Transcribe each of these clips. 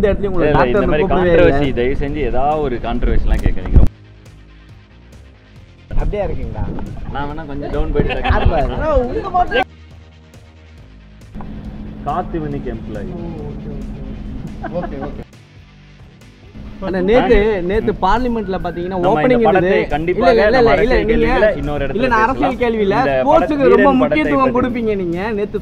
இந்த இடத்துல உங்களை இல்ல, இந்த டாக்டர் மாதிரி கூப்பிடவே இல்லை கான்ட்ரவர்சி தயவு செஞ்சு ஏதாவது ஒரு கான்ட்ரவர்சிலாம் கேட்காதீங்க ரொம்ப- அப்படியே இருக்கீங்களா நான் வேணா கொஞ்சம் டவுன் போயிட்டு யார் பாரு? ஆனா உங்க மட்டும் காத்து மணிக்கு எம்ப்ளாயி ஓகே ஓகே ஆனா நேத்து நேத்து பார்லிமெண்ட்ல பாத்தீங்கன்னா நம்ம இந்த ஓப்பனிங் படத்தை இருந்தது கண்டிப்பாக இல்ல இல்ல நம்ம இல்ல இல்ல அரசியல் நீங்க கேள்வியில இன்னொரு இடத்துல இல்ல நான் பேசலாம். அரசியல் கேள்வியில இந்த ஸ்போர்ட்ஸ்க்கு பட- ரொம்ப வீரன் படத்தை முக்கியத்துவம் பத்தி- கொடுப்பீங்க நீங்க நேத்து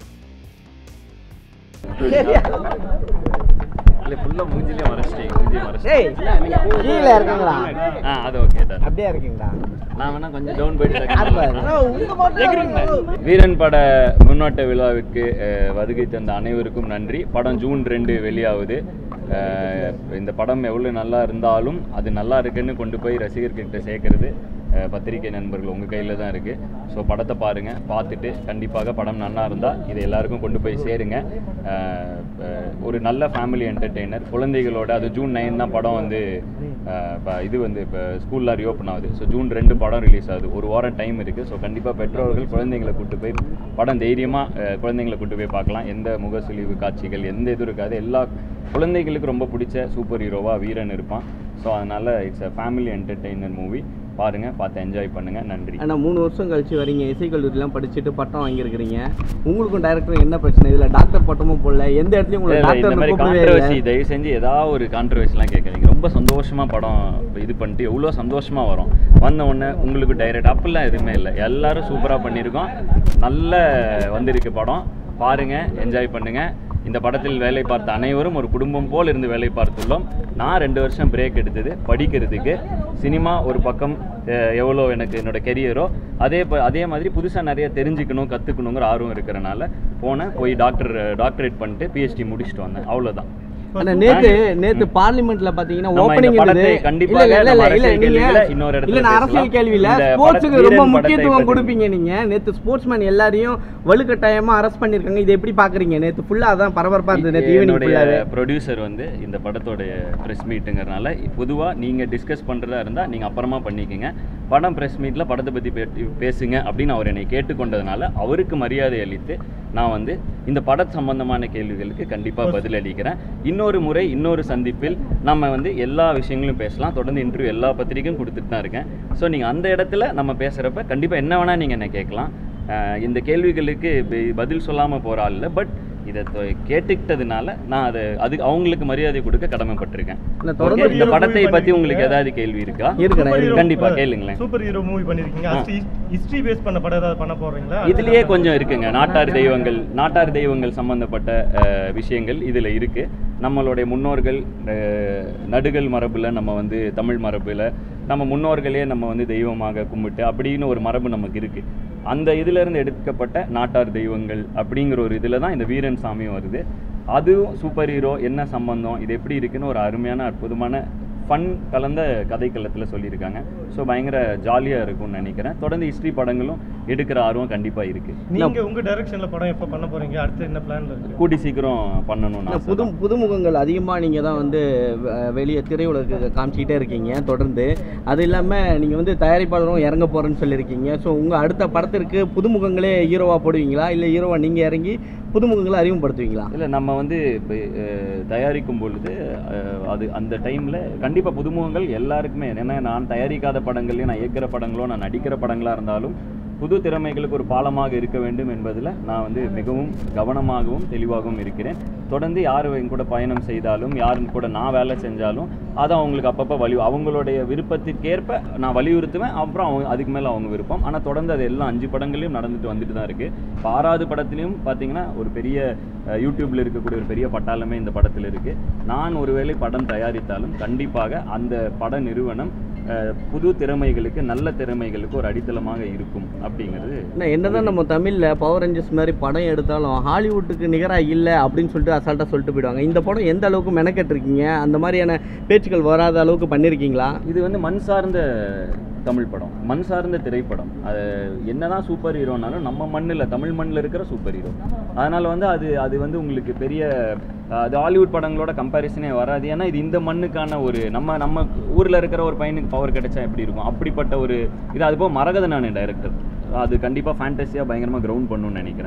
இல்லை ஃபுல்லாக மூஞ்சிலே மறைச்சிட்டீங்க மூஞ்சிலே மறைச்சிட்டீங்க ஏய் கீழே இருக்கீங்களா ஆ அது ஓகே தான் அப்படியே இருக்கீங்களா நான் வேணா கொஞ்சம் டவுன் போயிட்டு யார் பாரு? ஆனா உங்க மட்டும் வீரன் பட முன்னோட்ட விழாவிற்கு அஹ், வருகை தந்த அனைவருக்கும் நன்றி படம் ஜூன் ரெண்டு வெளியாகுது அஹ், இந்த படம் எவ்வளோ நல்லா இருந்தாலும் அது நல்லா இருக்குன்னு கொண்டு போய் ரசிகர்கிட்ட சேர்க்கறது அஹ், பத்திரிகை நண்பர்கள் உங்கள் கையில் தான் இருக்குது ஸோ படத்தை பாருங்கள் பார்த்துட்டு கண்டிப்பாக படம் நல்லா இருந்தால் இதை எல்லாருக்கும் கொண்டு போய் சேருங்க அஹ், அஹ், ஒரு நல்ல ஃபேமிலி என்டர்டெய்னர் குழந்தைகளோட அது ஜூன் நைன் தான் படம் வந்து அஹ், இப்ப இது வந்து இப்போ ஸ்கூல்லாம் ரீஓப்பன் ஆகுது ஸோ ஜூன் ரெண்டு படம் ரிலீஸ் ஆகுது ஒரு வாரம் டைம் இருக்குது ஸோ கண்டிப்பாக பெற்றோர்கள் குழந்தைங்களை கூட்டு போய் படம் தைரியமாக குழந்தைங்களை கூட்டு போய் பார்க்கலாம் எந்த முகசுழிவு காட்சிகள் எந்த இதுவும் இருக்காது எல்லா குழந்தைகளுக்கு ரொம்ப பிடிச்ச சூப்பர் ஹீரோவாக வீரன் இருப்பான் ஸோ அதனால் it's a family entertainer movie பாருங்கள் பார்த்து என்ஜாய் பண்ணுங்கள் நன்றி ஆனா மூணு வருஷம் கழிச்சு வரீங்க இசை கல்லூரிலாம் படிச்சுட்டு பட்டம் வாங்கியிருக்கிறீங்க உங்களுக்கும் டைரக்டரும் என்ன பிரச்சனை இதுல டாக்டர் பட்டமும் போடல எந்த இடத்துலயும் உங்களை இல்ல, இல்ல, இந்த டாக்டர் மாதிரி கூப்பிடவே கான்ட்ரவர்சி இல்லை தயவு செஞ்சு ஏதாவது ஒரு கான்ட்ரவர்சிலாம் கேட்காதீங்க ரொம்ப சந்தோஷமா படம் இது பண்ணிட்டு எவ்வளோ சந்தோஷமா வரும் வந்த உடனே உங்களுக்கு டைரக்ட் அப்படிலாம் எதுவுமே இல்லை எல்லாரும் சூப்பரா பண்ணியிருக்கோம் நல்ல வந்திருக்கு படம் பாருங்க என்ஜாய் பண்ணுங்க இந்த படத்தில் வேலை பார்த்த அனைவரும் ஒரு குடும்பம் போல் இருந்து வேலை பார்த்துள்ளோம் நான் ரெண்டு வருஷம் பிரேக் எடுத்தது படிக்கிறதுக்கு சினிமா ஒரு பக்கம் அஹ், எவ்வளோ எனக்கு என்னோட கெரியரோ அதே ப- அதே மாதிரி புதுசாக நிறைய தெரிஞ்சுக்கணும் கற்றுக்கணுங்கிற ஆர்வம் இருக்கிறனால போனேன் போய் டாக்டர் டாக்டரேட் பண்ணிட்டு பிஹெச்டி முடிச்சுட்டு வந்தேன் அவ்வளோதான் ஆனா நேத்து நேத்து பார்லிமெண்ட்ல பாத்தீங்கன்னா நம்ம இந்த ஓப்பனிங் படத்தை இருந்தது கண்டிப்பாக இல்ல இல்ல நம்ம இல்ல இல்ல அரசியல் நீங்க கேள்வியில இன்னொரு இடத்துல இல்ல நான் அரசியல் பேசலாம். கேள்வியில இந்த ஸ்போர்ட்ஸுக்கு பட- ரொம்ப வீரன் படத்தை முக்கியத்துவம் பத்தி- கொடுப்பீங்க நீங்க நேத்து ஸ்போர்ட்ஸ்மேன் எல்லாரையும் வலுக்கட்டாயமா அரெஸ்ட் பண்ணிருக்காங்க இதை எப்படி பாக்குறீங்க நேத்து ஃபுல்லா அதான் பரபரப்பா இருந்தது நேத்து ஈவினிங் என்னுடைய ஃபுல்லாவே ப்ரொடியூசர் வந்து இந்த படத்தோடைய ப்ரெஸ் மீட்டுங்கிறனால பொதுவாக நீங்கள் டிஸ்கஸ் பண்ணுறதா இருந்தால் நீங்கள் அப்புறமா பண்ணிக்கோங்க படம் ப்ரெஸ் மீட்டில் படத்தை பற்றி பேசுங்க அப்படின்னு அவர் என்னை கேட்டுக்கொண்டதுனால அவருக்கு மரியாதை அளித்து நான் வந்து இந்த பட சம்பந்தமான கேள்விகளுக்கு கண்டிப்பாக பதில் அளிக்கிறேன் இன்னொரு முறை இன்னொரு சந்திப்பில் நம்ம வந்து எல்லா விஷயங்களும் பேசலாம் தொடர்ந்து இன்டர்வியூ எல்லா பத்திரிக்கையும் கொடுத்துட்டு தான் இருக்கேன் ஸோ நீங்கள் அந்த இடத்துல நம்ம பேசுகிறப்ப கண்டிப்பாக என்ன வேணால் நீங்கள் என்ன கேட்கலாம் அஹ் இந்த கேள்விகளுக்கு பி- பதில் சொல்லாமல் போகிற ஆள் இல்லை பட் இதை தொ- கேட்டுக்கிட்டதுனால நான் அதை அது அவங்களுக்கு மரியாதை கொடுக்க கடமைப்பட்டிருக்கேன் நான் தொடர்ந்து Okay? இந்த படத்தை பற்றி உங்களுக்கு ஏதாவது கேள்வி இருக்கா இருக்குண்ணா, இருக்கு. கண்டிப்பா கேளுங்களேன் சூப்பர் ஹீரோ மூவி பண்ணிருக்கீங்க ஹிஸ்டரி பேஸ் பண்ண படம் ஏதாவது பண்ண போறீங்களா இதுலயே கொஞ்சம் இருக்குங்க நாட்டார் தெய்வங்கள் நாட்டார் தெய்வங்கள் சம்பந்தப்பட்ட அஹ், விஷயங்கள் இதுல இருக்கு நம்மளுடைய முன்னோர்கள் அஹ், நடுகள் மரபுல நம்ம வந்து தமிழ் மரபுல நம்ம முன்னோர்களே நம்ம வந்து தெய்வமாக கும்பிட்டு அப்படின்னு ஒரு மரபு நமக்கு இருக்கு அந்த இதுல இருந்து எடுக்கப்பட்ட நாட்டார் தெய்வங்கள் அப்படிங்கிற ஒரு இதுல தான் இந்த வீரன் சாமியும் வருது அதுவும் சூப்பர் ஹீரோ என்ன சம்பந்தம் இது எப்படி இருக்குன்னு ஒரு அருமையான அற்புதமான ஃபன் கலந்த கதைக்களத்தில் சொல்லியிருக்காங்க ஸோ பயங்கர ஜாலியாக இருக்கும்னு நினைக்கிறேன் தொடர்ந்து ஹிஸ்ட்ரி படங்களும் எடுக்கிற ஆர்வம் கண்டிப்பாக இருக்குது நீங்க உங்க டைரக்ஷன்ல படம் எப்ப பண்ண போறீங்க அடுத்து என்ன பிளான்ல இருக்கு கூடி சீக்கிரம் பண்ணணும்னு இல்ல, ஆசை புது தான். புதுமுகங்கள் அதிகமாக நீங்கள் தான் வந்து அஹ், வெளியே திரையுலக காமிச்சிக்கிட்டே இருக்கீங்க தொடர்ந்து அது இல்லாமல் நீங்கள் வந்து தயாரிப்பாளரும் இறங்க போகிறேன்னு சொல்லியிருக்கீங்க ஸோ உங்கள் அடுத்த படத்திற்கு புதுமுகங்களே ஹீரோவாக போடுவீங்களா இல்லை ஹீரோவாக நீங்கள் இறங்கி புதுமுகங்களை அறிமுகப்படுத்துவீங்களா இல்லை நம்ம வந்து இப்போ அஹ், தயாரிக்கும் பொழுது அஹ், அது அந்த டைமில் கண்டிப்பாக புதுமுகங்கள் எல்லாருக்குமே ஏன்னா நான் தயாரிக்காத படங்கள்லையும் நான் இயக்கிற படங்களோ நான் நடிக்கிற படங்களாக இருந்தாலும் புது திறமைகளுக்கு ஒரு பாலமாக இருக்க வேண்டும் என்பதில் நான் வந்து மிகவும் கவனமாகவும் தெளிவாகவும் இருக்கிறேன் தொடர்ந்து யார் என் கூட பயணம் செய்தாலும் யார் கூட நான் வேலை செஞ்சாலும் அதை அவங்களுக்கு அப்பப்போ வலி அவங்களுடைய விருப்பத்திற்கேற்ப நான் வலியுறுத்துவேன் அப்புறம் அவங்க அதுக்கு மேலே அவங்க விருப்பம் ஆனால் தொடர்ந்து அது எல்லாம் அஞ்சு படங்களையும் நடந்துட்டு வந்துட்டு தான் இருக்குது இப்போ ஆறாவது படத்துலையும் பார்த்தீங்கன்னா ஒரு பெரிய அஹ், யூடியூப்ல இருக்கக்கூடிய ஒரு பெரிய பட்டாளமே இந்த படத்தில் இருக்குது நான் ஒருவேளை படம் தயாரித்தாலும் கண்டிப்பாக அந்த பட நிறுவனம் அஹ், புது திறமைகளுக்கு நல்ல திறமைகளுக்கு ஒரு அடித்தளமாக இருக்கும் அப்படிங்கிறது என்ன என்னதான் நம்ம தமிழில் பவர் ரேஞ்சர்ஸ் மாதிரி படம் எடுத்தாலும் ஹாலிவுட்டுக்கு நிகராக இல்லை அப்படின்னு சொல்லிட்டு அசால்ட்டாக சொல்லிட்டு போயிடுவாங்க இந்த படம் எந்த அளவுக்கு மெனக்கெட்டிருக்கீங்க அந்த மாதிரியான பேச்சுக்கள் வராத அளவுக்கு பண்ணியிருக்கீங்களா இது வந்து மண் சார்ந்த தமிழ் படம் மண் சார்ந்த திரைப்படம் அது என்னதான் சூப்பர் ஹீரோனாலும் நம்ம மண்ணில் தமிழ் மண்ணில் இருக்கிற சூப்பர் ஹீரோ அதனால் வந்து அது அது வந்து உங்களுக்கு பெரிய அஹ், அது ஹாலிவுட் படங்களோட கம்பேரிசனே வராது ஏன்னா இது இந்த மண்ணுக்கான ஒரு நம்ம நம்ம ஊரில் இருக்கிற ஒரு பையனுக்கு பவர் கிடைச்சா எப்படி இருக்கும் அப்படிப்பட்ட ஒரு இது அது போக மரகத நான் டைரக்டர் அது கண்டிப்பாக ஃபேண்டஸியாக பயங்கரமாக கிரவுண்ட் பண்ணணும்னு நினைக்கிறேன்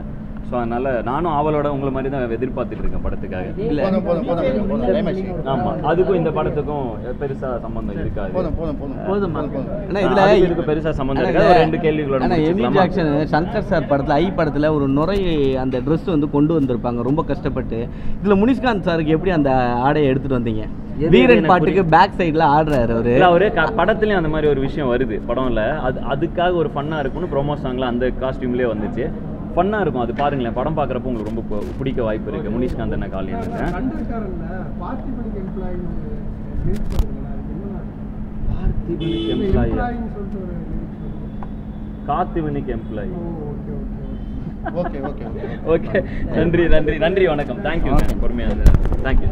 ஸோ அதனால நானும் ஆவலோட உங்களை மாதிரி தான் எதிர்பார்த்துட்டு இருக்கேன் படத்துக்காக இல்ல போதும் போதும் போதும் போதும் டைமேஜ் ஆமா அதுக்கும் இந்த படத்துக்கும் பெருசா சம்பந்தம் இருக்காது போதும் போதும் போதும் போதுமா போதும், போதும். ஆனா ஆ, இதுல அதுக்கு இதுக்கு பெருசா சம்மந்தம் இருக்காது. ஒரு ரெண்டு கேள்விகளோட ஆனா எமி முடிச்சுக்கலாமா? ஜாக்சன் சங்கர் சார் படத்துல ஐ படத்துல ஒரு நுரை அந்த ட்ரெஸ் வந்து கொண்டு வந்திருப்பாங்க ரொம்ப கஷ்டப்பட்டு இதுல முனிஷ்காந்த் சாருக்கு எப்படி அந்த ஆடையை எடுத்துட்டு வந்தீங்க எது வீரன் எனக்கு பாட்டுக்கு பேக் சைடுல ஆடுறாரு அவரு இல்ல அவரு க- படத்துலயும் அந்த மாதிரி ஒரு விஷயம் வருது படம்ல அது அதுக்காக ஒரு ஃபன்னா இருக்கும்னு ப்ரோமோ சாங்ல அந்த காஸ்டியூம்லயே வந்துச்சு ஃபன்னா இருக்கும் அது பாருங்களேன் படம் பார்க்குறப்போ உங்களுக்கு ரொம்ப பு- பிடிக்க வாய்ப்பு இருக்கு முனிஷ்காந்த் என்ன காலியன் கண்டிருக்காருல்ல பார்த்திபனுக்கு எம்ப்ளாயி லிரிக்ஸ் வருதுல்ல அது என்னன்னா எம்ப்ளாயி எம்ப்ளாயின்னு சொல்லிட்டு ஒரு lyrics வருது. காத்துவனுக்கு employee oh okay okay okay okay okay okay okay நன்றி நன்றி நன்றி வணக்கம் தேங்க்யூ பொறுமையாக தேங்க்யூ